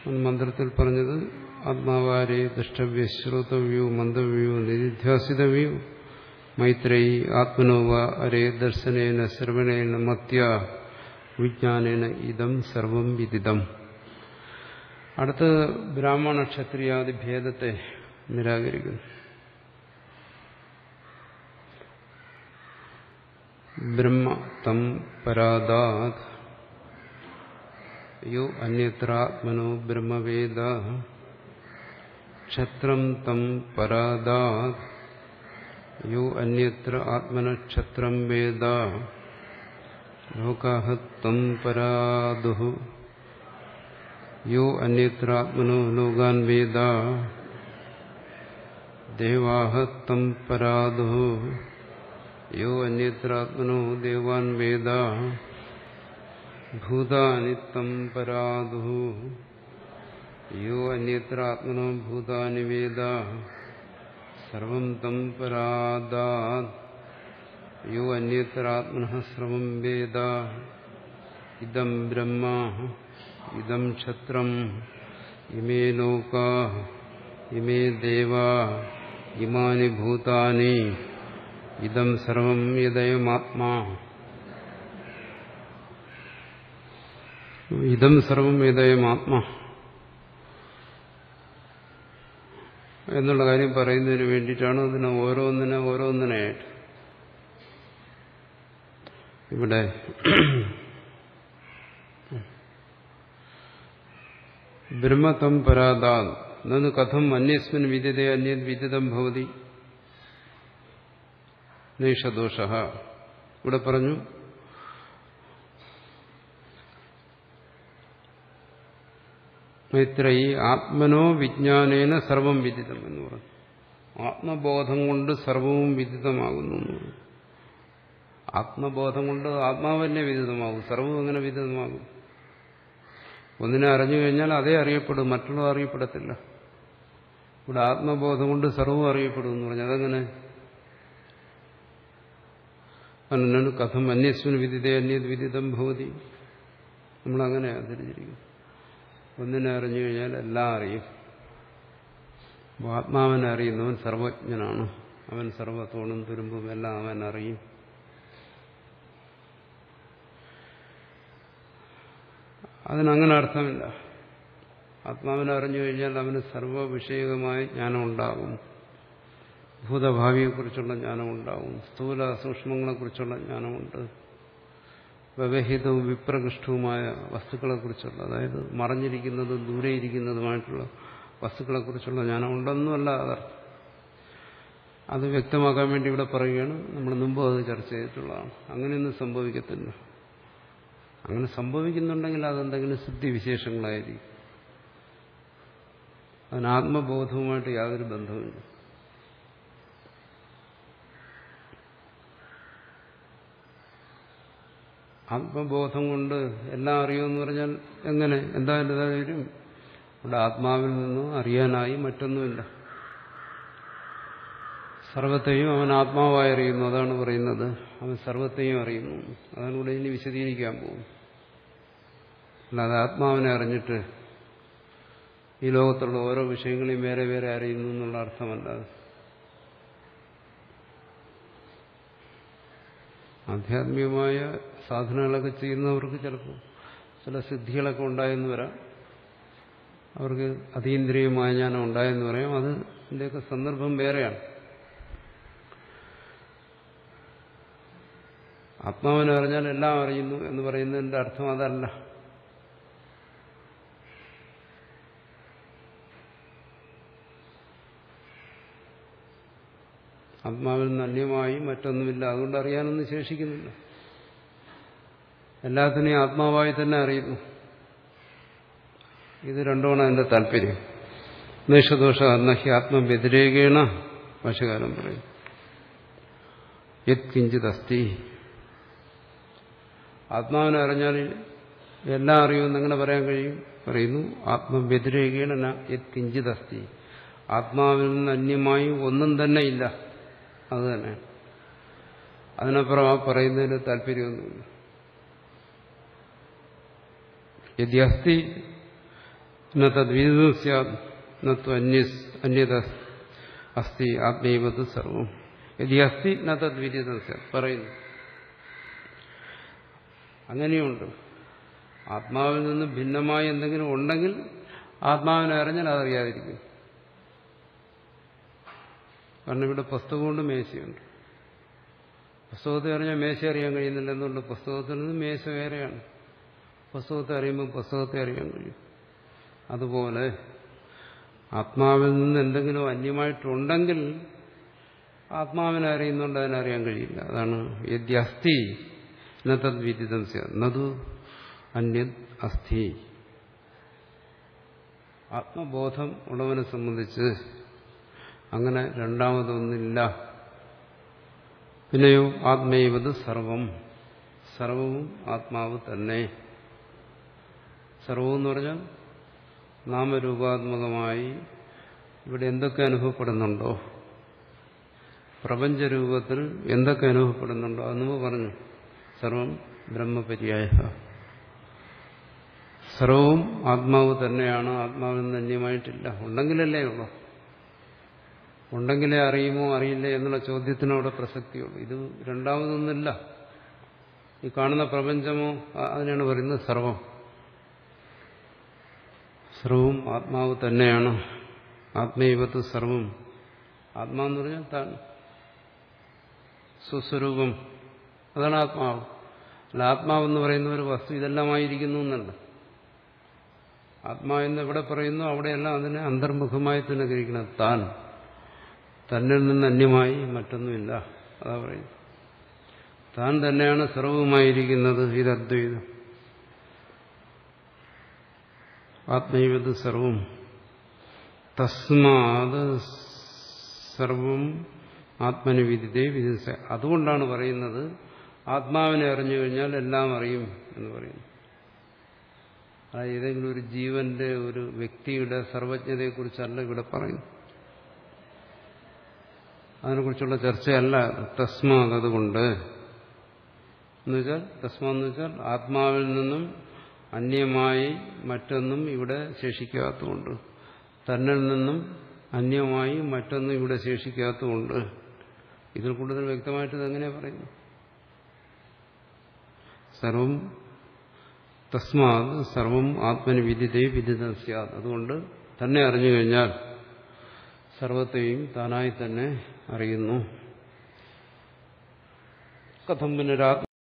മന്ത്രത്തിൽ പറഞ്ഞത് ആത്മാവാരെ ദൃഷ്ടവ്യ ശ്രോതവ്യോ മന്ദവ്യോ നിധിധ്യാസിതവ്യോ മൈത്രേയി ആത്മനോവ അരേ ദർശനേന ശ്രവണേന മത്യ വിജ്ഞാനേന ഇതം സർവം വിദിതം അടുത്ത് ബ്രാഹ്മണ ക്ഷത്രിയാദി ഭേദത്തെ നിരാകരിക്കുന്നു ബ്രഹ്മ തം പരാദാത് യോ അന്യത്രാത്മനോ ബ്രഹ്മവേദ ക്ഷത്രം തം പരാദാത് യോ അന്യത്ര ആത്മനക്ഷത്രം വേദ ലോകാഹത്തം പരാദുഹു യോ അന്യത്രാത്മനോ ലോകാൻ വേദ ദേവാഹത്തം പരാദുഹു യോ അന്യത്രാത്മനോ ദേവാൻ വേദ ഭൂതാനിത്തം പരാദുഹു യോ അന്യത്രാത്മനോ ഭൂതാനി വേദ സർവം തം പരാദാത് യോ അന്യത്രാത്മന ശ്രമം വേദ ഇതം ബ്രഹ്മ ഇതം ക്ഷത്രം ഇമേ ലോകാ ഇമേ ദേവാ ഇമാനി ഭൂതാനി ഇതം സർവം യദയമാത്മാ ഇതം സർവം യദയമാത്മാ എന്നുള്ള കാര്യം പറയുന്നതിന് വേണ്ടിയിട്ടാണ് അതിനെ ഓരോന്നിനെ ഓരോന്നിനായിട്ട് ഇവിടെ ബ്രഹ്മതം പരാതാ നന്ന് കഥം അന്യസ്മിൻ വിദിത അന്യത് വിദിതം ഭവതി നൈഷദോഷ ഇവിടെ പറഞ്ഞു മൈത്രയി ആത്മനോ വിജ്ഞാനേന സർവം വിദിതം എന്ന് പറഞ്ഞു ആത്മബോധം കൊണ്ട് സർവവും വിദിതമാകുന്നു എന്ന് പറഞ്ഞു ആത്മബോധം കൊണ്ട് ആത്മാവന്നെ വിദിതമാകും സർവവും എങ്ങനെ വിദിതമാകും ഒന്നിനെ അറിഞ്ഞു കഴിഞ്ഞാൽ അതേ അറിയപ്പെടും മറ്റുള്ളവർ അറിയപ്പെടത്തില്ല ഇവിടെ ആത്മബോധം കൊണ്ട് സർവവും അറിയപ്പെടും എന്ന് പറഞ്ഞു അതങ്ങനെ അനന്നു കഥം അന്യസ്മിന് വിദിത അന്യത് വിദിതം ഭവതി നമ്മളങ്ങനെ ധരിച്ചിരിക്കും ഒന്നിനെ അറിഞ്ഞു കഴിഞ്ഞാൽ എല്ലാം അറിയും ആത്മാവനെ അറിയുന്നവൻ സർവജ്ഞനാണ് അവൻ സർവത്തോടും തുരുമ്പും എല്ലാം അവൻ അറിയും അതിനങ്ങനെ അർത്ഥമില്ല ആത്മാവിനെ അറിഞ്ഞു കഴിഞ്ഞാൽ അവന് സർവവിഷയകമായ ജ്ഞാനം ഉണ്ടാകും ഭൂതഭാവിയെക്കുറിച്ചുള്ള ജ്ഞാനം ഉണ്ടാകും സ്ഥൂല സൂക്ഷ്മങ്ങളെക്കുറിച്ചുള്ള ജ്ഞാനമുണ്ട് വ്യവഹിതവും വിപ്രകൃഷ്ടവുമായ വസ്തുക്കളെക്കുറിച്ചുള്ള അതായത് മറഞ്ഞിരിക്കുന്നതും ദൂരെ ഇരിക്കുന്നതുമായിട്ടുള്ള വസ്തുക്കളെക്കുറിച്ചുള്ള ജ്ഞാനം ഉണ്ടെന്നുമല്ല അതർത്ഥം അത് വ്യക്തമാക്കാൻ വേണ്ടി ഇവിടെ പറയുകയാണ് നമ്മൾ മുമ്പ് അത് ചർച്ച ചെയ്തിട്ടുള്ളതാണ് അങ്ങനെയൊന്നും സംഭവിക്കത്തില്ല അങ്ങനെ സംഭവിക്കുന്നുണ്ടെങ്കിൽ അതെന്തെങ്കിലും സിദ്ധിവിശേഷങ്ങളായിരിക്കും അതിന് ആത്മബോധവുമായിട്ട് യാതൊരു ബന്ധവുമില്ല ആത്മബോധം കൊണ്ട് എല്ലാം അറിയുമെന്ന് പറഞ്ഞാൽ എങ്ങനെ എന്തായാലും വരും ഇവിടെ ആത്മാവിൽ നിന്ന് അറിയാനായി മറ്റൊന്നുമില്ല സർവത്തെയും അവൻ ആത്മാവായി അറിയുന്നു അതാണ് പറയുന്നത് അവൻ സർവത്തെയും അറിയുന്നു അതാണ് ഇവിടെ ഇനി വിശദീകരിക്കാൻ പോകും അല്ലാതെ ആത്മാവിനെ അറിഞ്ഞിട്ട് ഈ ലോകത്തുള്ള ഓരോ വിഷയങ്ങളെയും വേറെ വേറെ അറിയുന്നു എന്നുള്ള അർത്ഥമല്ലാതെ ആധ്യാത്മികമായ സാധനങ്ങളൊക്കെ ചെയ്യുന്നവർക്ക് ചിലപ്പോൾ ചില സിദ്ധികളൊക്കെ ഉണ്ടായെന്ന് വരാം അവർക്ക് അതീന്ദ്രിയമായ ജ്ഞാനം ഉണ്ടായെന്ന് പറയാം അത് ഇതിൻ്റെയൊക്കെ സന്ദർഭം വേറെയാണ് ആത്മാവിനെ അറിഞ്ഞാൽ എല്ലാം അറിയുന്നു എന്ന് പറയുന്നതിന്റെ അർത്ഥം അതല്ല ആത്മാവിൽ നിന്ന് അന്യമായി മറ്റൊന്നുമില്ല അതുകൊണ്ട് അറിയാനൊന്നും ശേഷിക്കുന്നില്ല എല്ലാത്തിനെയും ആത്മാവായി തന്നെ അറിയുന്നു ഇത് രണ്ടുമാണ് അതിന്റെ താല്പര്യം നിഷദോഷ നഹി ആത്മവ്യതിരേകേണ ഭാഷകാലം പറയും യത് കിഞ്ചിത് അസ്തി ആത്മാവിനെ അറിഞ്ഞാൽ എല്ലാം അറിയുമെന്ന് എങ്ങനെ പറയാൻ കഴിയും പറയുന്നു ആത്മവ്യതിരേകേണ യത് കിഞ്ചിത് അസ്തി ആത്മാവിൽ നിന്ന് അന്യമായി ഒന്നും തന്നെ ഇല്ല അത് തന്നെ അതിനപ്പുറം ആ പറയുന്നതിന് താല്പര്യമൊന്നുമില്ല യദ്യസ്തി ന തദ്വിദിതം സ്യാത് നത്വ അന്യ അന്യത അസ്തി ആത്മൈവത് സർവം യതി അസ്തി ന തദ്വിദിതം സ്യാത് പറയുന്നു അങ്ങനെയുണ്ട് ആത്മാവിൽ നിന്ന് ഭിന്നമായി എന്തെങ്കിലും ഉണ്ടെങ്കിൽ ആത്മാവിനെ അറിഞ്ഞാൽ അതറിയാതിരിക്കും കാരണം ഇവിടെ പുസ്തകമുണ്ട് മേശയുണ്ട് പുസ്തകത്തെ അറിഞ്ഞാൽ മേശ അറിയാൻ കഴിയുന്നില്ല എന്തുകൊണ്ട് പുസ്തകത്തിൽ നിന്ന് മേശ വേറെയാണ് പുസ്തകത്തെ അറിയുമ്പോൾ പുസ്തകത്തെ അറിയാൻ കഴിയും അതുപോലെ ആത്മാവിൽ നിന്ന് എന്തെങ്കിലും അന്യമായിട്ടുണ്ടെങ്കിൽ ആത്മാവിനെ അറിയുന്നുണ്ട് അതിനറിയാൻ കഴിയില്ല അതാണ് യദ്യസ്തി നത് വിദിതം നതു അന്യത് അസ്ഥി ആത്മബോധം ഉള്ളവനെ സംബന്ധിച്ച് അങ്ങനെ രണ്ടാമതൊന്നില്ല പിന്നെയോ ആത്മൈവത് സർവം സർവവും ആത്മാവ് തന്നെ സർവം എന്ന് പറഞ്ഞാൽ നാമരൂപാത്മകമായി ഇവിടെ എന്തൊക്കെ അനുഭവപ്പെടുന്നുണ്ടോ പ്രപഞ്ചരൂപത്തിൽ എന്തൊക്കെ അനുഭവപ്പെടുന്നുണ്ടോ അത് നമ്മൾ പറഞ്ഞു സർവം ബ്രഹ്മപര്യായ സർവവും ആത്മാവ് തന്നെയാണ് ആത്മാവിൽ നിന്ന് അന്യമായിട്ടില്ല ഉണ്ടെങ്കിലല്ലേ ഉള്ളൂ ഉണ്ടെങ്കിലേ അറിയുമോ അറിയില്ലേ എന്നുള്ള ചോദ്യത്തിനവിടെ പ്രസക്തിയുള്ളൂ ഇത് രണ്ടാമതൊന്നുമില്ല ഈ കാണുന്ന പ്രപഞ്ചമോ അതിനാണ് പറയുന്നത് സർവം സർവവും ആത്മാവ് തന്നെയാണ് ആത്മീയവത്ത് സർവം ആത്മാവെന്ന് പറഞ്ഞാൽ താൻ സ്വസ്വരൂപം അതാണ് ആത്മാവ് അല്ല ആത്മാവെന്ന് പറയുന്ന ഒരു വസ്തു ഇതെല്ലാമായിരിക്കുന്നു എന്നല്ല ആത്മാവെന്ന് എവിടെ പറയുന്നു അവിടെയെല്ലാം അതിനെ അന്തർമുഖമായി തന്നെ ഗ്രഹിക്കണം താൻ തന്നിൽ നിന്ന് അന്യമായി മറ്റൊന്നുമില്ല അതാ പറയുന്നത് താൻ തന്നെയാണ് സർവവുമായിരിക്കുന്നത് ഇത് അദ്വൈതം ആത്മൈവത് സർവം തസ്മാത് സർവം ആത്മന് വിദിതേ വിദിസ അതുകൊണ്ടാണ് പറയുന്നത് ആത്മാവിനെ അറിഞ്ഞു കഴിഞ്ഞാൽ എല്ലാം അറിയും എന്ന് പറയുന്നു അതായത് ഏതെങ്കിലും ഒരു ജീവന്റെ ഒരു വ്യക്തിയുടെ സർവജ്ഞതയെക്കുറിച്ചല്ല ഇവിടെ പറയുന്നു അതിനെക്കുറിച്ചുള്ള ചർച്ചയല്ല തസ്മാത് അതുകൊണ്ട് എന്നുവെച്ചാൽ തസ്മാന്ന് വെച്ചാൽ ആത്മാവിൽ നിന്നും അന്യമായി മറ്റൊന്നും ഇവിടെ ശേഷിക്കാത്തതുകൊണ്ട് തന്നിൽ നിന്നും അന്യമായി മറ്റൊന്നും ഇവിടെ ശേഷിക്കാത്തതുകൊണ്ട് ഇതിൽ കൂടുതൽ വ്യക്തമായിട്ട് ഇതെങ്ങനെ പറയുന്നു സർവം തസ്മാത് സർവം ആത്മന് വിദിതേ വിദിതം സ്യാത് അതുകൊണ്ട് തന്നെ അറിഞ്ഞു കഴിഞ്ഞാൽ സർവത്തെയും താനായി തന്നെ അറിയുന്നു കഥം പുനരാത്മ